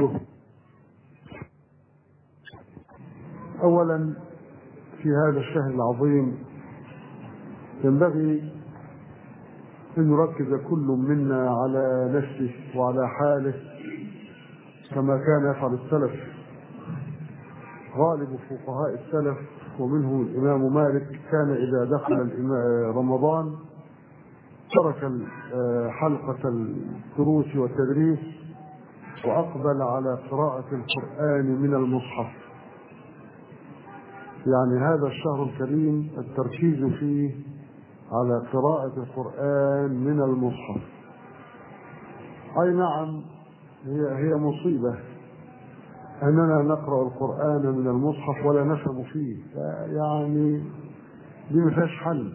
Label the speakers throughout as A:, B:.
A: ونستغفره أولا في هذا الشهر العظيم ينبغي أن يركز كل منا على نفسه وعلى حاله كما كان يفعل السلف غالب فقهاء السلف ومنهم الإمام مالك كان إذا دخل رمضان ترك حلقة الدروس والتدريس وأقبل على قراءة القرآن من المصحف يعني هذا الشهر الكريم التركيز فيه على قراءة القرآن من المصحف أي نعم هي هي مصيبة أننا نقرأ القرآن من المصحف ولا نفهم فيه يعني دي ما فيهاش حل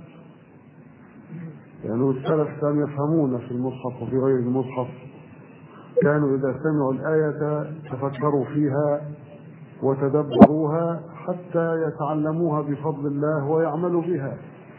A: يعني السلف كانوا يفهمون في المصحف وفي غير المصحف كانوا إذا سمعوا الآية تفكروا فيها وتدبروها حتى يتعلموها بفضل الله ويعملوا بها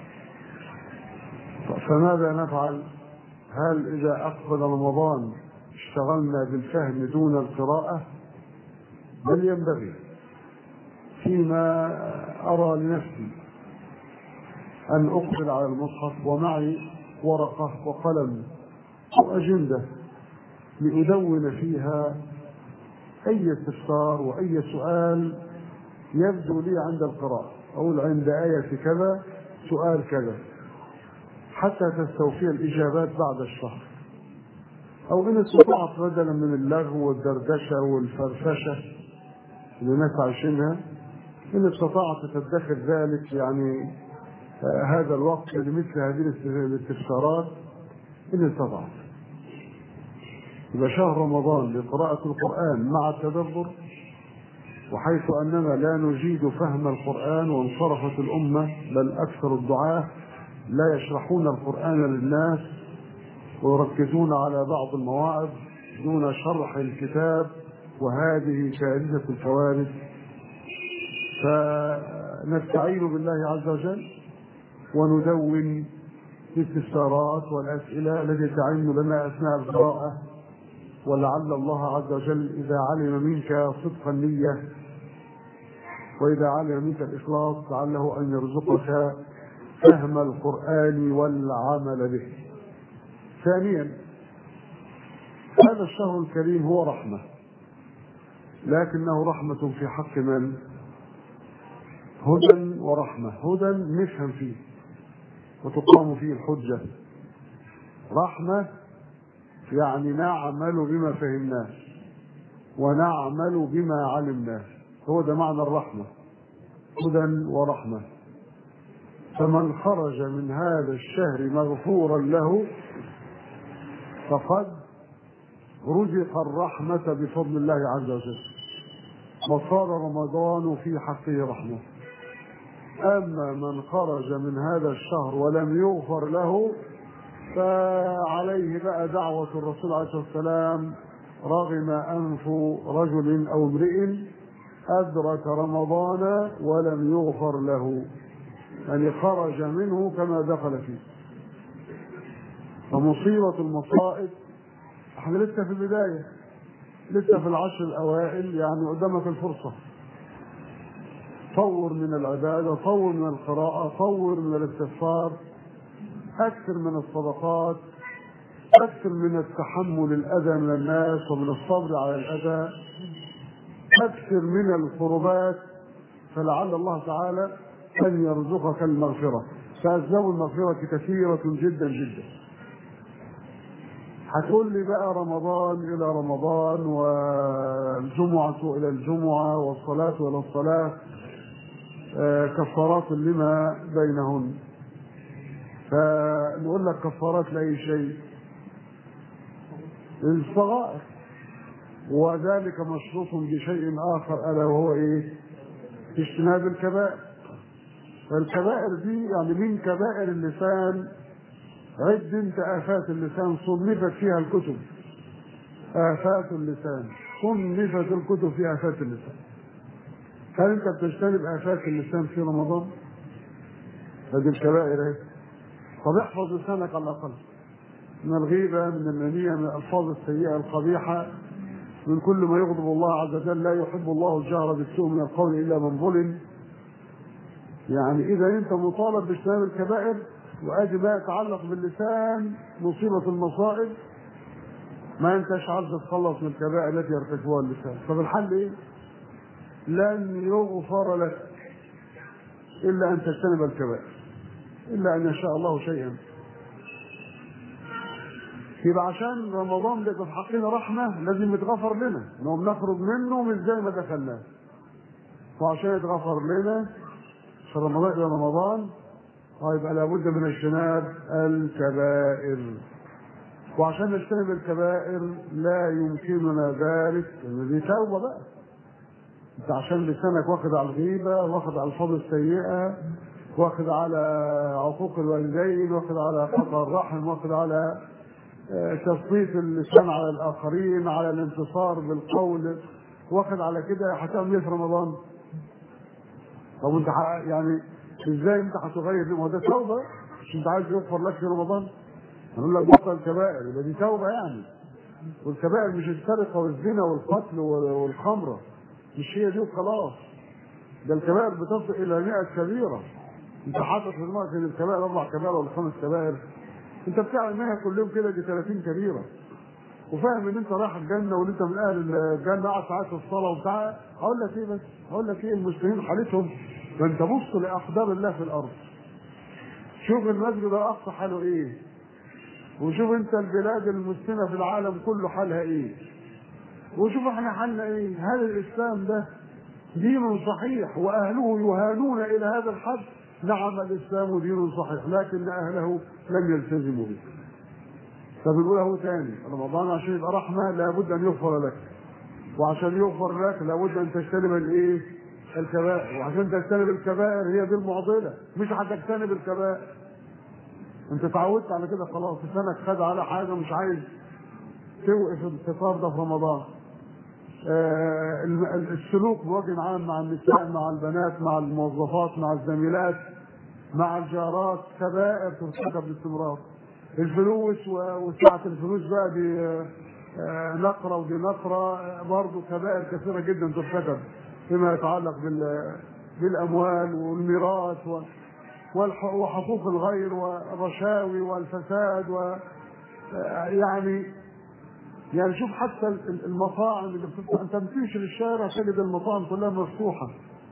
A: فماذا نفعل هل إذا أقبل رمضان اشتغلنا بالفهم دون القراءة بل ينبغي فيما أرى لنفسي أن أقبل على المصحف ومعي ورقة وقلم وأجندة لأدون فيها أي استفسار وأي سؤال يبدو لي عند القراءة أقول عند آية كذا سؤال كذا حتى تستوفي الإجابات بعد الشهر أو إن استطعت بدلا من اللغو والدردشة والفرفشة اللي الناس عايشينها إن استطعت تدخر ذلك يعني آه هذا الوقت لمثل هذه الاستفسارات إن استطعت يبقى شهر رمضان لقراءة القرآن مع التدبر وحيث أننا لا نجيد فهم القرآن وانصرفت الأمة بل أكثر الدعاة لا يشرحون القرآن للناس ويركزون على بعض المواعظ دون شرح الكتاب وهذه كارثة الكوارث فنستعين بالله عز وجل وندون الاستفسارات والأسئلة التي تعين لنا أثناء القراءة ولعل الله عز وجل إذا علم منك صدق النية وإذا علم منك الإخلاص لعله أن يرزقك فهم القرآن والعمل به ثانيا هذا الشهر الكريم هو رحمة لكنه رحمة في حق من هدى ورحمة هدى نفهم فيه وتقام فيه الحجة رحمة يعني نعمل بما فهمناه ونعمل بما علمناه هو ده معنى الرحمة هدى ورحمة فمن خرج من هذا الشهر مغفورا له فقد رزق الرحمة بفضل الله عز وجل وصار رمضان في حقه رحمة أما من خرج من هذا الشهر ولم يغفر له فعليه بقى دعوة الرسول عليه الصلاة والسلام رغم أنف رجل أو امرئ أدرك رمضان ولم يغفر له يعني خرج منه كما دخل فيه فمصيبة المصائب احنا لسه في البداية لسه في العشر الأوائل يعني قدامك الفرصة طور من العبادة طور من القراءة طور من الاستغفار أكثر من الصدقات أكثر من التحمل الأذى من الناس ومن الصبر على الأذى أكثر من القربات فلعل الله تعالى أن يرزقك المغفرة فأسباب المغفرة كثيرة جدا جدا هتقول لي بقى رمضان إلى رمضان والجمعة إلى الجمعة والصلاة إلى الصلاة كفارات لما بينهن فنقول لك كفارات لأي شيء الصغائر وذلك مشروط بشيء آخر ألا وهو إيه؟ اجتناب الكبائر فالكبائر دي يعني من كبائر اللسان عد انت آفات اللسان صنفت فيها الكتب آفات اللسان صنفت الكتب في آفات اللسان هل انت بتجتنب آفات اللسان في رمضان؟ هذه الكبائر ايه؟ طب احفظ لسانك على الأقل من الغيبة من النمية من الألفاظ السيئة القبيحة من كل ما يغضب الله عز وجل لا يحب الله الجهر بالسوء من القول الا من ظلم يعني اذا انت مطالب باجتناب الكبائر وادي ما يتعلق باللسان مصيبه المصائب ما انتش عايز تتخلص من الكبائر التي يرتكبها اللسان طب الحل ايه؟ لن يغفر لك الا ان تجتنب الكبائر الا ان يشاء الله شيئا يبقى عشان رمضان ده في حقنا رحمه لازم يتغفر لنا انهم نخرج منه مش زي ما دخلناه وعشان يتغفر لنا في رمضان الى رمضان هيبقى لابد من اجتناب الكبائر وعشان نجتنب الكبائر لا يمكننا ذلك ان دي توبه بقى انت عشان لسانك واخد على الغيبه واخد على الفضل السيئه واخد على عقوق الوالدين واخد على قطع الرحم واخد على تسليط اللسان على الاخرين على الانتصار بالقول واخد على كده هتعمل ايه في رمضان؟ طب انت يعني ازاي انت هتغير ما هو ده توبه مش انت عايز يغفر لك في رمضان؟ هنقول لك بطل الكبائر يبقى دي توبه يعني والكبائر مش السرقه والزنا والقتل والخمره مش هي دي وخلاص ده الكبائر بتصل الى 100 كبيره انت حاطط في دماغك ان الكبائر اربع كبائر ولا خمس كبائر انت بتعمل منها كل يوم كده دي 30 كبيره وفاهم ان انت رايح الجنه وان انت من اهل الجنه قاعد ساعات في الصلاه وبتاع هقول لك ايه بس هقول لك ايه المسلمين حالتهم ده انت بص لاقدار الله في الارض شوف المسجد الاقصى حاله ايه وشوف انت البلاد المسلمه في العالم كله حالها ايه وشوف احنا حالنا ايه هل الاسلام ده دين صحيح واهله يهانون الى هذا الحد نعم الاسلام دين صحيح لكن اهله لم يلتزموا به فبنقول له تاني رمضان عشان يبقى رحمه لابد ان يغفر لك وعشان يغفر لك لابد ان تجتنب الايه؟ الكبائر وعشان تجتنب الكبائر هي دي المعضله مش هتجتنب الكبائر انت اتعودت على كده خلاص لسانك خد على حاجه مش عايز توقف الفطار ده في رمضان آه السلوك بوجه عام مع النساء مع البنات مع الموظفات مع الزميلات مع الجارات كبائر ترتكب باستمرار الفلوس وسعة الفلوس بقى دي آه نقرة ودي نقرة برضه كبائر كثيرة جدا ترتكب فيما يتعلق بالأموال والميراث وحقوق الغير والرشاوي والفساد و يعني يعني شوف حتى المطاعم اللي بتفتح انت بتمشي في الشارع تجد المطاعم كلها مفتوحه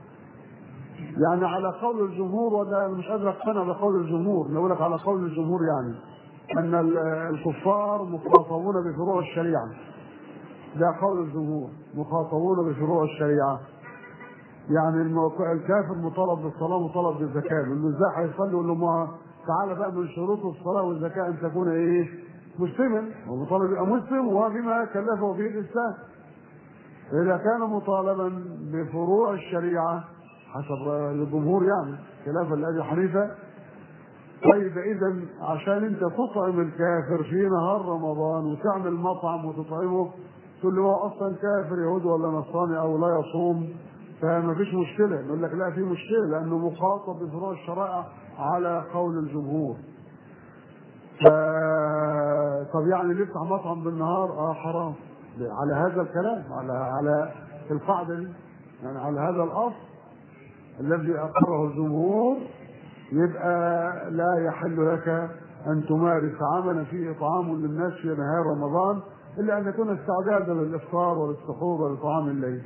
A: يعني على قول الجمهور وده انا مش قادر اقتنع بقول الجمهور نقول لك على قول الجمهور يعني ان الكفار مخاطبون بفروع الشريعه ده قول الجمهور مخاطبون بفروع الشريعه يعني الكافر مطالب بالصلاه مطالب بالزكاه يقول له ازاي هيصلي يقول له ما تعالى بقى من شروط الصلاه والزكاه ان تكون ايه؟ مسلما ومطالب يبقى مسلم وبما كلفه به الاسلام اذا كان مطالبا بفروع الشريعه حسب الجمهور يعني خلافا لابي حنيفه طيب اذا عشان انت تطعم الكافر في نهار رمضان وتعمل مطعم وتطعمه تقول له هو اصلا كافر يهودي ولا نصراني او لا يصوم فما فيش مشكله نقول لك لا في مشكله لانه مخاطب بفروع الشرائع على قول الجمهور ف... طب يعني اللي يفتح مطعم بالنهار اه حرام على هذا الكلام على على القاعده دي يعني على هذا الاصل الذي اقره الجمهور يبقى لا يحل لك ان تمارس عملا فيه اطعام للناس في نهار رمضان الا ان يكون استعدادا للافطار وللسحور ولطعام الليل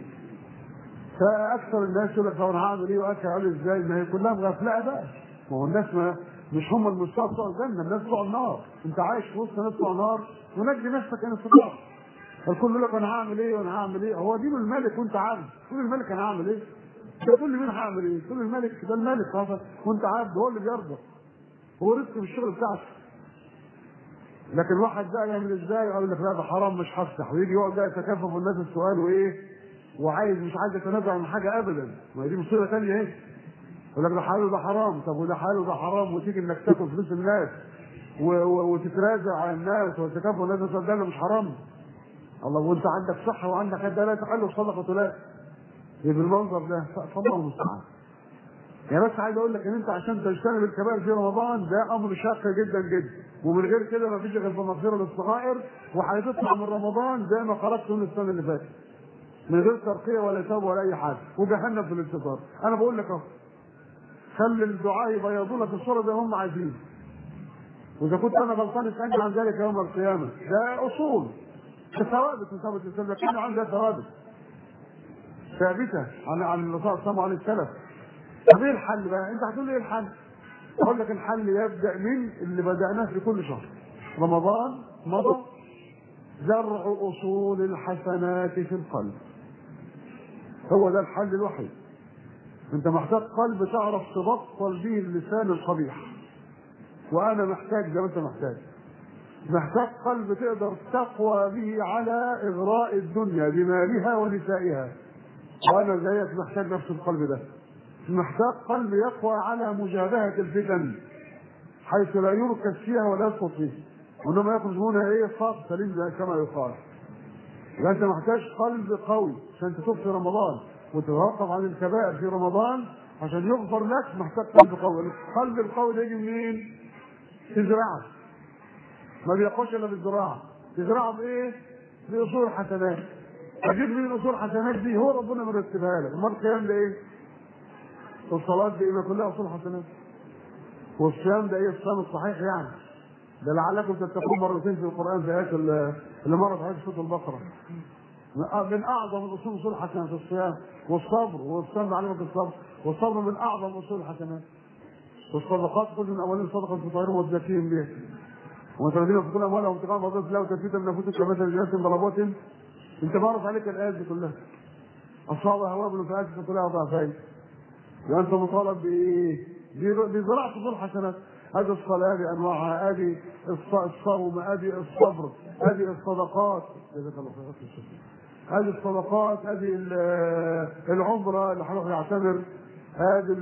A: فاكثر الناس يقول لك انا هعمل ايه واكل عليه ازاي ما هي كلها مغفله بقى ما هو الناس ما مش هم المستوى بتوع الجنه الناس بتوع النار انت عايش في وسط ناس بتوع النار ونجي نفسك ان استطاع الكل يقول لك انا هعمل ايه وانا هعمل ايه هو دين الملك وانت عارف تقول الملك انا هعمل ايه ده تقول لي مين هعمل ايه تقول الملك ده الملك خلاص وانت عارف هو اللي بيرضى هو رزق في الشغل بتاعك لكن واحد بقى يعمل ازاي يقول لك لا ده حرام مش هفتح ويجي يقعد بقى يتكفف الناس السؤال وايه وعايز مش عايز يتنازع عن حاجه ابدا ما هي دي مصيبه ثانيه اهي يقول لك ده حلال وده حرام طب وده حلال وده حرام وتيجي انك تاكل فلوس الناس و... و... وتتنازع على الناس وتكافئ الناس وتقول ده مش حرام الله وانت عندك صحه وعندك ده لا تحل صدقه لا يبقى بالمنظر ده فالله المستعان يعني بس عايز اقول لك ان انت عشان تجتنب الكبائر في رمضان ده امر شاق جدا جدا ومن غير كده ما فيش غير في مغفره للصغائر وهتطلع من رمضان زي ما خرجت من السنه اللي فاتت من غير ترقيه ولا توبه ولا اي حاجه وجهنم في الانتظار انا بقول لك اهو خلي الدعاء يبيضوا لك الصوره زي ما هم عايزين واذا كنت انا غلطان اسالني عن ذلك يوم القيامه ده اصول ده ثوابت من ثوابت الاسلام لكن عندها ثوابت ثابته عن عن الرسول صلى الله عليه وسلم طب ايه الحل بقى؟ انت هتقول لي ايه الحل؟ اقول لك الحل يبدا من اللي بداناه في كل شهر رمضان مضى زرع اصول الحسنات في القلب هو ده الحل الوحيد انت محتاج قلب تعرف تبطل به اللسان القبيح وانا محتاج زي ما انت محتاج محتاج قلب تقدر تقوى به على اغراء الدنيا بمالها ونسائها وانا زيك محتاج نفس القلب ده محتاج قلب يقوى على مجابهة الفتن حيث لا يركز فيها ولا يسقط فيها وانما يخرج منها ايه صوت سليم زي كما يقال يبقى انت محتاج قلب قوي عشان تتوب في رمضان وتتوقف عن الكبائر في رمضان عشان يغفر لك محتاج قلب قوي القلب القوي ده يجي منين؟ تزرعه ما بيقوش الا بالزراعه تزرعه بايه؟ باصول حسنات اجيب مين اصول حسنات دي هو ربنا مرتبها لك امال القيام ده ايه؟ الصلاه دي ما كلها اصول حسنات والصيام ده ايه الصيام الصحيح يعني ده لعلكم تتقون مرتين في القران في ايات اللي مرت عليك سوره البقره من اعظم الاصول اصول الحسنات الصيام والصبر والصيام علمك الصبر والصبر من اعظم اصول الحسنات والصدقات كل من اولين صدقه تطهرهم وتزكيهم بها ومتردين في كل اموالهم ابتغاء مرضات الله وتثبيتا من انفسك كمثل جنات ضربات انت معرف عليك الايات دي كلها اصابها هواب من فئات كلها ضعفين يبقى انت مطالب بايه؟ بزراعه اصول حسنات هذه الصلاة بأنواعها هذه الصوم هذه الصبر هذه الصدقات جزاك الله خير هذه الصدقات هذه العمرة اللي هنروح يعتمر هذه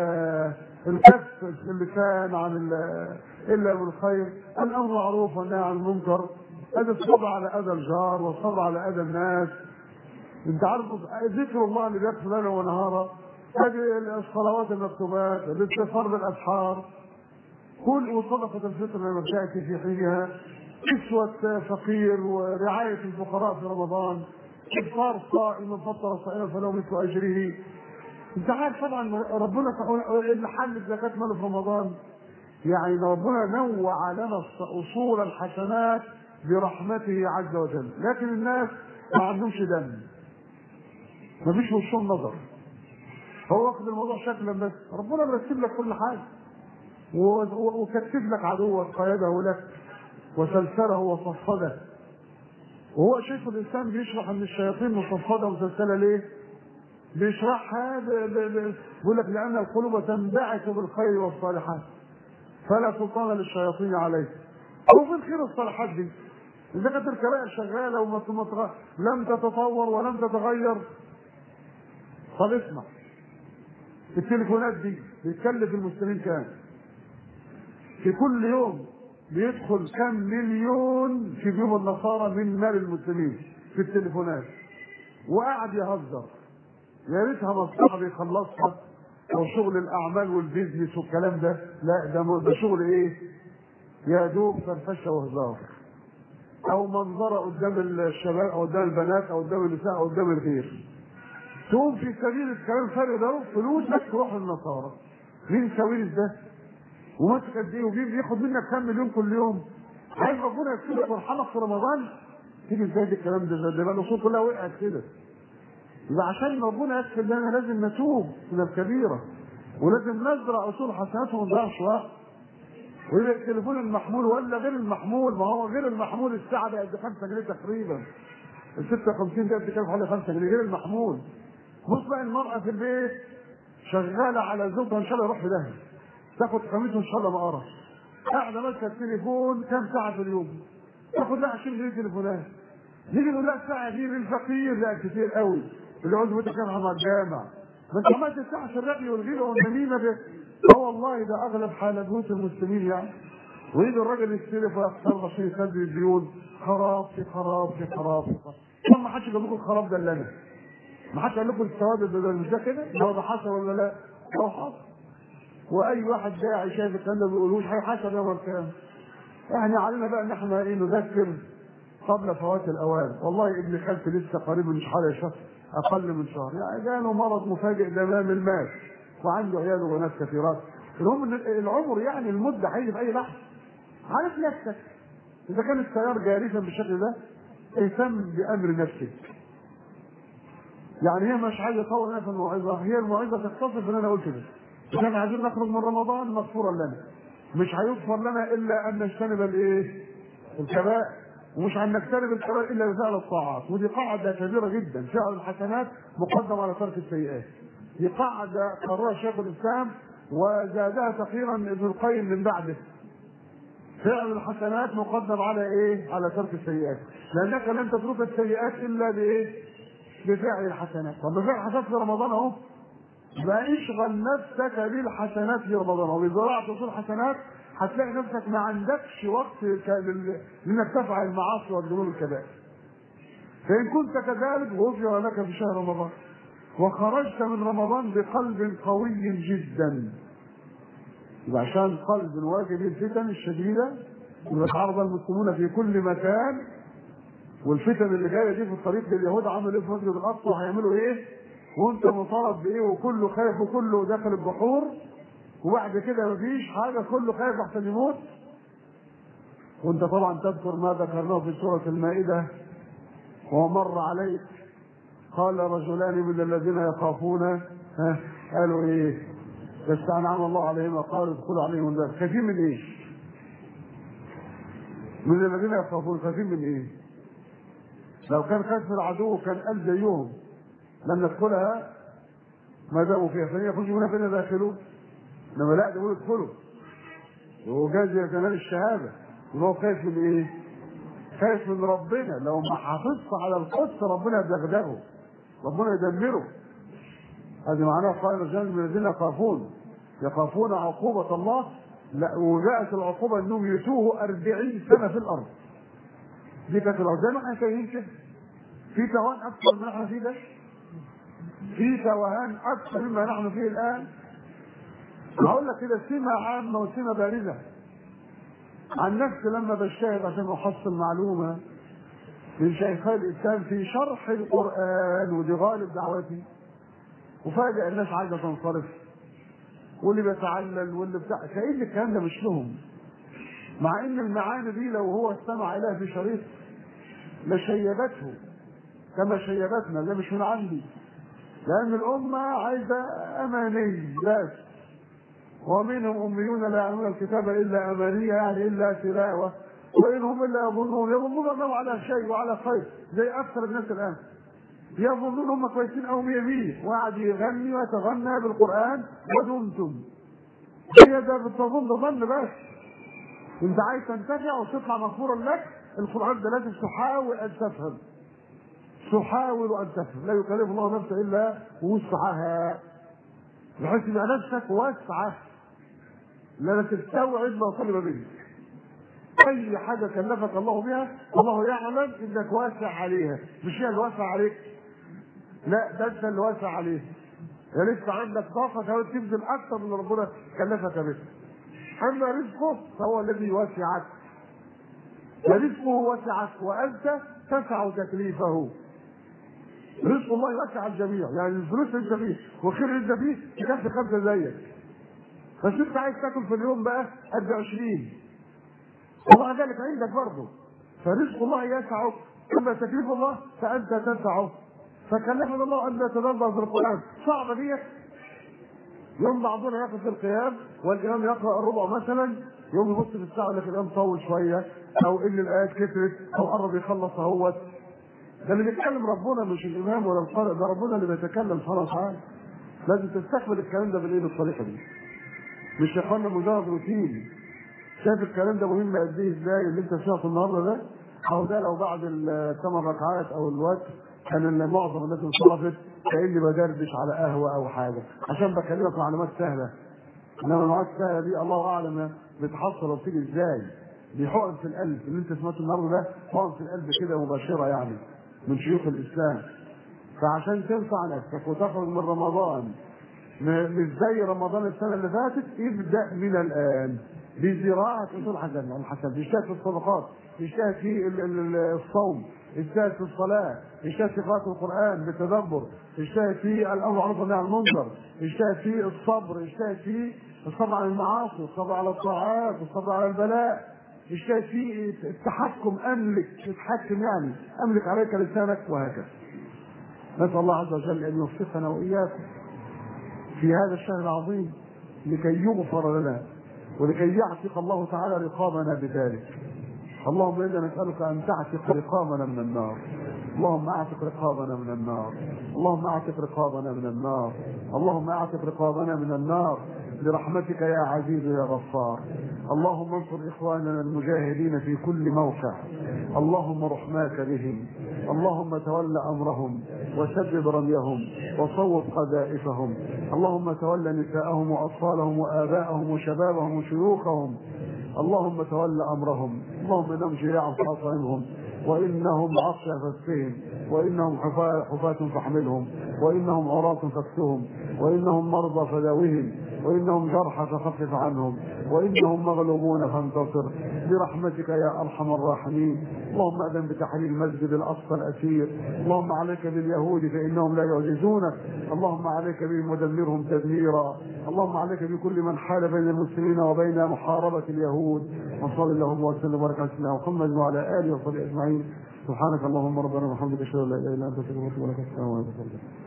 A: الكف اللسان عن الا بالخير الامر معروف والنهي عن المنكر هذا الصبر على اذى الجار والصبر على اذى الناس انت عارف ذكر الله اللي بيكفي لنا ونهارا هذه الصلوات المكتوبات الاستغفار بالاسحار كل وصدقة الفطر لما تأتي في حينها كسوة فقير ورعاية الفقراء في رمضان إفطار صائم من فطر صائما فله مثل أجره أنت عارف طبعا ربنا اللي حل زكاة ماله في رمضان يعني ربنا نوع لنا أصول الحسنات برحمته عز وجل لكن الناس ما عندهمش دم ما فيش وشهم نظر هو واخد الموضوع شكلا بس ربنا مرتب لك كل حاجه وكتب لك عدوك قيده لك وسلسله وصفده وهو شايف الانسان بيشرح ان الشياطين مصفده ومسلسله ليه؟ بيشرحها بيقول لك لان القلوب تنبعث بالخير والصالحات فلا سلطان للشياطين عليه وفي الخير الصالحات دي اذا كانت الكبائر شغاله وما لم تتطور ولم تتغير طب اسمع التليفونات دي بتكلف المسلمين كام؟ في كل يوم بيدخل كم مليون في جيوب النصارى من مال المسلمين في التليفونات وقاعد يهزر يا ريتها مصلحه بيخلصها او شغل الاعمال والبيزنس والكلام ده لا ده ده شغل ايه؟ يا دوب فرفشه وهزار او منظره قدام الشباب او قدام البنات او قدام النساء او قدام الغير تقوم في سبيل الكلام الفارغ ده فلوسك تروح للنصارى مين ساويرس ده؟ وماسك قد ايه وبياخد منك كام مليون كل يوم عايز ربنا يكتبك ويرحمك في رمضان تيجي ازاي الكلام ده ده بقى الاصول كلها وقعت كده يبقى عشان ربنا يكفي لنا لازم نتوب من الكبيره ولازم نزرع اصول حسنات وما نضيعش وقت ويبقى التليفون المحمول ولا غير المحمول ما هو غير المحمول الساعه بقت ب 5 جنيه تقريبا ال 56 ده بتكلف حوالي 5 جنيه غير المحمول بص بقى المراه في البيت شغاله على زوجها ان شاء الله يروح في داهيه تاخد قميصه ان شاء الله مقرة قاعده ماسكه التليفون كام ساعه في اليوم تاخد لها 20 جنيه تليفونات نيجي نقول لها الساعه دي للفقير لا كتير قوي اللي عاوز يتكلم مع الجامع ما انت عملت الساعه عشان الرغي والغيبه والنميمه ده اه والله ده اغلب حال بيوت المسلمين يعني ويجي الراجل يستلف ويخسر عشان يسدد الديون خراب في خراب في خراب في خراب ما حدش قال لكم الخراب ده الا انا ما حدش قال لكم الثواب ده مش ده كده هو ده حصل ولا لا؟ هو حصل واي واحد داعي شايف الكلام ده ما بيقولوش هيحاسب يوم القيامه يعني علينا بقى ان احنا ايه نذكر قبل فوات الاوان والله ابن خالتي لسه قريب من حوالي شهر اقل من شهر يعني جاله مرض مفاجئ دمام المات وعنده عيال وبنات كثيرات المهم ان العمر يعني المده هيجي في اي لحظه عارف نفسك اذا كان السيار جالسا بالشكل ده اهتم بامر نفسك يعني هي مش عايزه تطول في الموعظه هي الموعظه تختصر في اللي انا قلت ده عشان عايزين نخرج من رمضان مغفورا لنا مش هيغفر لنا الا ان نجتنب الايه؟ الكبائر ومش هن نجتنب الكبائر الا بفعل الطاعات ودي قاعده كبيره جدا فعل الحسنات مقدم على ترك السيئات دي قاعده قررها شيخ الاسلام وزادها تقريبا ابن القيم من بعده فعل الحسنات مقدم على ايه؟ على ترك السيئات لانك لن تترك السيئات الا بايه؟ بفعل الحسنات طب بفعل الحسنات في رمضان اهو يبقى اشغل نفسك بالحسنات في رمضان وبزراعة وصول حسنات هتلاقي نفسك ما عندكش وقت انك تفعل المعاصي والذنوب الكبائر. فإن كنت كذلك غفر لك في شهر رمضان وخرجت من رمضان بقلب قوي جدا. يبقى عشان قلب نواجه الفتن الشديدة ويتعرض المسلمون في كل مكان والفتن اللي جايه دي في الطريق اليهود عملوا ايه في مسجد الاقصى وهيعملوا ايه وانت مطالب بايه وكله خايف وكله داخل البحور وبعد كده مفيش حاجه كله خايف احسن يموت وانت طبعا تذكر ما ذكرناه في سوره المائده ومر عليك قال رجلان من الذين يخافون ها قالوا ايه بس انعم الله عليهم قالوا ادخلوا عليهم الباب خايفين من ايه؟ من الذين يخافون خايفين من ايه؟ لو كان خايف من العدو كان قال زيهم لم ندخلها ما داموا فيها فإن يخرجوا منها فإن داخلون انما لا ده يدخلوا وهو جاز يتنال الشهاده وهو خايف من ايه؟ خايف من ربنا لو ما حافظت على القدس ربنا يدغدغه ربنا يدمره هذه معناها قال الرجال من الذين يخافون يخافون عقوبة الله لا وجاءت العقوبة انهم يتوهوا 40 سنة في الأرض دي كانت الأرض زي ما احنا شايفين كده في توهان أكثر من احنا فيه ده في توهان أكثر مما نحن فيه الآن هقول لك كده سمة عامة وسمة بارزة عن نفسي لما بجتهد عشان أحصل معلومة من شيخي الإسلام في شرح القرآن ودي غالب دعوتي وفاجئ الناس عايزة تنصرف واللي بيتعلل واللي بتاع كأن الكلام ده مش لهم مع ان المعاني دي لو هو استمع اليها في شريط لشيبته كما شيبتنا ده مش من عندي لان الامه عايزه اماني بس ومنهم اميون لا يعلمون الكتاب الا امانيه يعني الا تلاوه وان هم الا يظنون يظنون انهم على شيء وعلى خير زي اكثر الناس الان يظنون هم كويسين او مية مية وقعد يغني ويتغنى بالقران ودمتم هي ده بتظن ظن بس انت عايز تنتفع وتطلع مغفورا لك القران ده لازم تحاول ان تفهم تحاول ان تفهم لا يكلف الله نفسا الا وسعها بحيث يبقى نفسك واسعه لا تستوعب ما طلب منك اي حاجه كلفك الله بها الله يعلم انك واسع عليها مش هي اللي واسع عليك لا ده انت اللي واسع عليه يا لسه عندك طاقه كمان تبذل اكثر من ربنا كلفك به اما رزقه فهو الذي يوسعك ورزقه وسعك وانت تسع تكليفه رزق الله يوسع الجميع يعني الفلوس انت فيه وخير انت فيه تكفي خمسه زيك بس انت عايز تاكل في اليوم بقى قد 20 ومع ذلك عندك برضه فرزق الله يسعك اما تكليف الله فانت تسعه فكلفنا الله ان نتدبر في القران صعبه ديت يوم بعضنا ياخذ في القيام والامام يقرا الربع مثلا يوم يبص في الساعه يقول لك الامام طول شويه او ان الايات كترت او قرب يخلص اهوت ده اللي بيتكلم ربنا مش الامام ولا القارئ ده ربنا اللي بيتكلم سبحانه وتعالى لازم تستقبل الكلام ده بالايه بالطريقه دي مش يا اخوانا مجرد روتين شايف الكلام ده مهم قد ايه ازاي اللي انت سمعته النهارده ده او ده لو بعد الثمان ركعات او الوتر كان معظم الناس انصرفت كاني بدردش على قهوه او حاجه عشان بكلمك معلومات سهله انما المعلومات السهله دي الله اعلم بتحصل وبتيجي ازاي دي حقن في القلب اللي انت سمعته النهارده ده حقن في القلب كده مباشره يعني من شيوخ الاسلام فعشان تنفع نفسك وتخرج من رمضان م- مش زي رمضان السنه اللي فاتت ابدا من الان بزراعه اصول حسن الحسن اجتهد في الصدقات اجتهد في ال- ال- ال- الصوم اجتهد في الصلاه اجتهد في قراءه القران بالتدبر اجتهد في الامر عن عن المنكر اجتهد في الصبر اجتهد في الصبر على المعاصي الصبر على الطاعات الصبر على البلاء اجتهد في التحكم املك تتحكم يعني املك عليك لسانك وهكذا نسال الله عز وجل ان يوفقنا واياكم في هذا الشهر العظيم لكي يغفر لنا ولكي يعتق الله تعالى رقابنا بذلك اللهم انا نسالك ان تعتق رقابنا من النار اللهم اعتق رقابنا من النار اللهم اعتق رقابنا من النار اللهم اعتق رقابنا من النار برحمتك يا عزيز يا غفار اللهم انصر اخواننا المجاهدين في كل موقع اللهم رحماك بهم اللهم تول امرهم وسدد رميهم وصوب قذائفهم اللهم تول نساءهم واطفالهم واباءهم وشبابهم وشيوخهم اللهم تول امرهم اللهم انهم جياع فاطعمهم وانهم عطش فاسقهم وانهم حفاة حفاة فاحملهم وانهم عراة فاكسهم وانهم مرضى فداوهم وانهم جرحى فخفف عنهم وانهم مغلوبون فانتصر برحمتك يا ارحم الراحمين اللهم اذن بتحرير المسجد الاقصى الاسير اللهم عليك باليهود فانهم لا يعجزونك اللهم عليك بهم ودمرهم تدميرا اللهم عليك بكل من حال بين المسلمين وبين محاربه اليهود وصل اللهم وسلم وبارك على سيدنا محمد وعلى اله وصحبه اجمعين سبحانك اللهم ربنا وبحمدك اشهد ان لا اله الا انت استغفرك واتوب اليك السلام عليكم